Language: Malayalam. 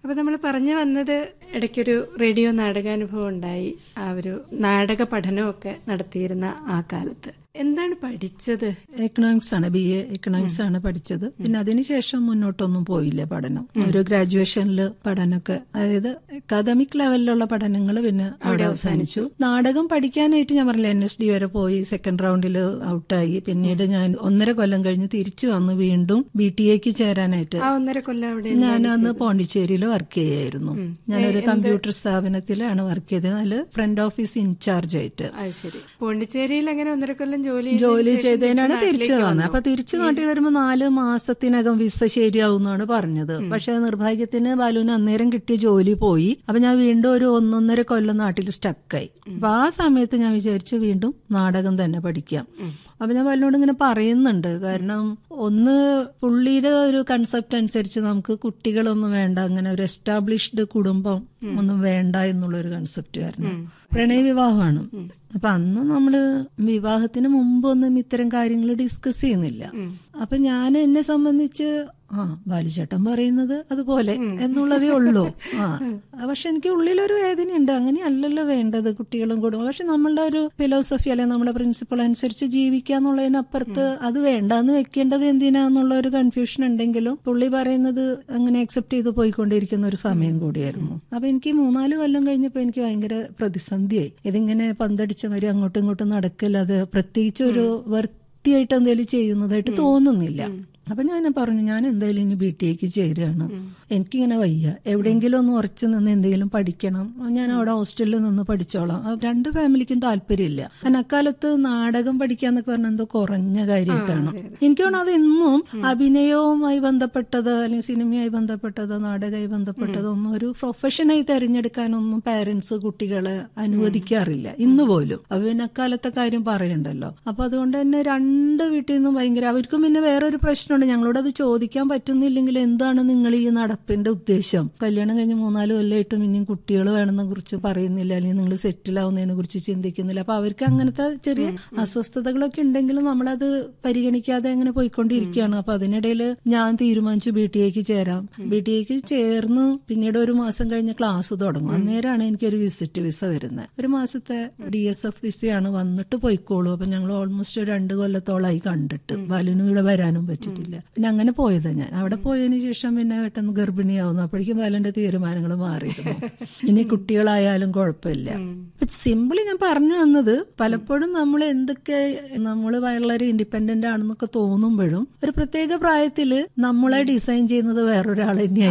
അപ്പൊ നമ്മൾ പറഞ്ഞു വന്നത് ഇടയ്ക്കൊരു റേഡിയോ നാടകാനുഭവം ഉണ്ടായി ആ ഒരു നാടക പഠനമൊക്കെ നടത്തിയിരുന്ന ആ കാലത്ത് എന്താണ് പഠിച്ചത് എക്കണോമിക്സ് ആണ് ബി എ എക്കണോമിക്സ് ആണ് പഠിച്ചത് പിന്നെ അതിനുശേഷം മുന്നോട്ടൊന്നും പോയില്ല പഠനം ഒരു ഗ്രാജുവേഷനിൽ പഠനമൊക്കെ അതായത് അക്കാദമിക് ലെവലിലുള്ള പഠനങ്ങൾ പിന്നെ അവിടെ അവസാനിച്ചു നാടകം പഠിക്കാനായിട്ട് ഞാൻ പറഞ്ഞില്ല എൻ എസ് ഡി വരെ പോയി സെക്കൻഡ് റൗണ്ടിൽ ഔട്ടായി പിന്നീട് ഞാൻ ഒന്നര കൊല്ലം കഴിഞ്ഞ് തിരിച്ചു വന്ന് വീണ്ടും ബി ടി എക്ക് ചേരാനായിട്ട് ആ ഒന്നര കൊല്ലം അവിടെ ഞാൻ അന്ന് പോണ്ടിച്ചേരിയിൽ വർക്ക് ചെയ്യായിരുന്നു ഞാനൊരു കമ്പ്യൂട്ടർ സ്ഥാപനത്തിലാണ് വർക്ക് ചെയ്തത് അതിൽ ഫ്രണ്ട് ഓഫീസ് ഇൻചാർജ് ആയിട്ട് അത് ശരി പോണ്ടിച്ചേരിയിൽ അങ്ങനെ ഒന്നര കൊല്ലം ജോലി ചെയ്തതിന് ജോലി ശേഷം ചെയ്തതിനാണ് തിരിച്ച് തിരിച്ചു നാട്ടിലേക്ക് വന്നത് വന്നു. അപ്പൊ തിരിച്ചു നാട്ടിൽ വരുമ്പോ നാല് മാസത്തിനകം വിസ ശരിയാവും എന്നാണ് പറഞ്ഞത് പക്ഷെ നിർഭാഗ്യത്തിന് ബാലുവിന് അന്നേരം കിട്ടിയ ജോലി പോയി അപ്പൊ ഞാൻ വീണ്ടും ഒരു ഒന്നൊന്നര കൊല്ലം നാട്ടിൽ സ്റ്റക്കായി അപ്പൊ ആ സമയത്ത് ഞാൻ വിചാരിച്ചു വീണ്ടും നാടകം തന്നെ പഠിക്കാം അപ്പൊ ഞാൻ ബാലുവിനോട് ഇങ്ങനെ പറയുന്നുണ്ട് കാരണം ഒന്ന് പുള്ളിയുടെ ഒരു കൺസെപ്റ്റ് അനുസരിച്ച് നമുക്ക് കുട്ടികളൊന്നും വേണ്ട അങ്ങനെ ഒരു എസ്റ്റാബ്ലിഷ്ഡ് കുടുംബം ഒന്നും വേണ്ട എന്നുള്ള ഒരു കൺസെപ്റ്റ് കാരണം പ്രണയ വിവാഹമാണ് അപ്പൊ അന്ന് നമ്മള് വിവാഹത്തിന് മുമ്പൊന്നും ഇത്തരം കാര്യങ്ങൾ ഡിസ്കസ് ചെയ്യുന്നില്ല അപ്പൊ ഞാൻ എന്നെ സംബന്ധിച്ച് ആ ബാലുചേട്ടൻ പറയുന്നത് അതുപോലെ എന്നുള്ളതേ ഉള്ളൂ ആ പക്ഷെ എനിക്ക് ഉള്ളിലൊരു വേദനയുണ്ട് അങ്ങനെയല്ലല്ലോ വേണ്ടത് കുട്ടികളും കുടുംബം പക്ഷെ നമ്മളുടെ ഒരു ഫിലോസഫി അല്ലെങ്കിൽ നമ്മുടെ പ്രിൻസിപ്പിൾ അനുസരിച്ച് ജീവിക്കുക എന്നുള്ളതിനപ്പുറത്ത് അത് വേണ്ടാന്ന് വെക്കേണ്ടത് എന്തിനാന്നുള്ള ഒരു കൺഫ്യൂഷൻ ഉണ്ടെങ്കിലും പുള്ളി പറയുന്നത് അങ്ങനെ അക്സെപ്റ്റ് ചെയ്ത് പോയിക്കൊണ്ടിരിക്കുന്ന ഒരു സമയം കൂടിയായിരുന്നു അപ്പൊ എനിക്ക് മൂന്നാല് കൊല്ലം കഴിഞ്ഞപ്പോ എനിക്ക് ഭയങ്കര പ്രതിസന്ധിയായി ഇതിങ്ങനെ പന്തടിച്ച മാതിരി അങ്ങോട്ടും ഇങ്ങോട്ടും നടക്കില്ലാതെ പ്രത്യേകിച്ച് ഒരു വൃത്തിയായിട്ട് എന്തെങ്കിലും ചെയ്യുന്നതായിട്ട് തോന്നുന്നില്ല അപ്പൊ ഞാൻ പറഞ്ഞു ഞാൻ എന്തായാലും ഇനി ബി ടി എക്ക് ചേരുകയാണ് എനിക്കിങ്ങനെ വയ്യ എവിടെയെങ്കിലും ഒന്ന് ഉറച്ചു നിന്ന് എന്തെങ്കിലും പഠിക്കണം ഞാൻ അവിടെ ഹോസ്റ്റലിൽ നിന്ന് പഠിച്ചോളാം അപ്പൊ രണ്ട് ഫാമിലിക്കും താല്പര്യമില്ല കാരണം അക്കാലത്ത് നാടകം പഠിക്കാന്നൊക്കെ പറഞ്ഞാൽ എന്തോ കുറഞ്ഞ കാര്യമായിട്ടാണ് എനിക്ക് തോന്നുന്നു അത് ഇന്നും അഭിനയവുമായി ബന്ധപ്പെട്ടത് അല്ലെങ്കിൽ സിനിമയായി ബന്ധപ്പെട്ടത് നാടകമായി ബന്ധപ്പെട്ടത് ഒന്നും ഒരു പ്രൊഫഷനായി തെരഞ്ഞെടുക്കാനൊന്നും പാരന്റ്സ് കുട്ടികളെ അനുവദിക്കാറില്ല ഇന്ന് പോലും അപ്പൊ പിന്നെ അക്കാലത്തെ കാര്യം പറയണ്ടല്ലോ അപ്പൊ അതുകൊണ്ട് തന്നെ രണ്ട് വീട്ടിൽ നിന്നും ഭയങ്കര അവർക്കും പിന്നെ വേറൊരു പ്രശ്നമുണ്ട് ഞങ്ങളോട് അത് ചോദിക്കാൻ പറ്റുന്നില്ലെങ്കിൽ എന്താണ് നിങ്ങൾ ഈ നടപ്പിന്റെ ഉദ്ദേശം കല്യാണം കഴിഞ്ഞ് മൂന്നാല് കൊല്ലമായിട്ടും ഇനിയും കുട്ടികൾ വേണമെന്നെ കുറിച്ച് പറയുന്നില്ല അല്ലെങ്കിൽ നിങ്ങൾ സെറ്റിൽ ആവുന്നതിനെ കുറിച്ച് ചിന്തിക്കുന്നില്ല അപ്പൊ അവർക്ക് അങ്ങനത്തെ ചെറിയ അസ്വസ്ഥതകളൊക്കെ ഉണ്ടെങ്കിലും നമ്മളത് പരിഗണിക്കാതെ അങ്ങനെ പോയിക്കൊണ്ടിരിക്കുകയാണ് അപ്പൊ അതിനിടയിൽ ഞാൻ തീരുമാനിച്ചു ബി ടി എക്ക് ചേരാം ബി ടി എക്ക് ചേർന്ന് പിന്നീട് ഒരു മാസം കഴിഞ്ഞ് ക്ലാസ് തുടങ്ങും അന്നേരമാണ് എനിക്കൊരു വിസിറ്റ് വിസ വരുന്നത് ഒരു മാസത്തെ ഡി എസ് എഫ് വിസയാണ് വന്നിട്ട് പോയിക്കോളൂ അപ്പൊ ഞങ്ങൾ ഓൾമോസ്റ്റ് ഒരു രണ്ട് കൊല്ലത്തോളമായി കണ്ടിട്ട് ബാലുവിന് ഇവിടെ വരാനും പറ്റിയിട്ടില്ല പിന്നെ അങ്ങനെ പോയതാ ഞാൻ അവിടെ പോയതിനു ശേഷം പിന്നെ പെട്ടെന്ന് ഗർഭിണിയാവുന്നു അപ്പോഴേക്കും ബാലന്റെ തീരുമാനങ്ങൾ മാറിയിരുന്നു ഇനി കുട്ടികളായാലും കുഴപ്പമില്ല സിമ്പിളി ഞാൻ പറഞ്ഞു വന്നത് പലപ്പോഴും നമ്മൾ എന്തൊക്കെ നമ്മൾ വളരെ ഇൻഡിപെൻഡന്റ് ആണെന്നൊക്കെ തോന്നുമ്പോഴും ഒരു പ്രത്യേക പ്രായത്തില് നമ്മളെ ഡിസൈൻ ചെയ്യുന്നത് വേറൊരാൾ തന്നെയായിരിക്കും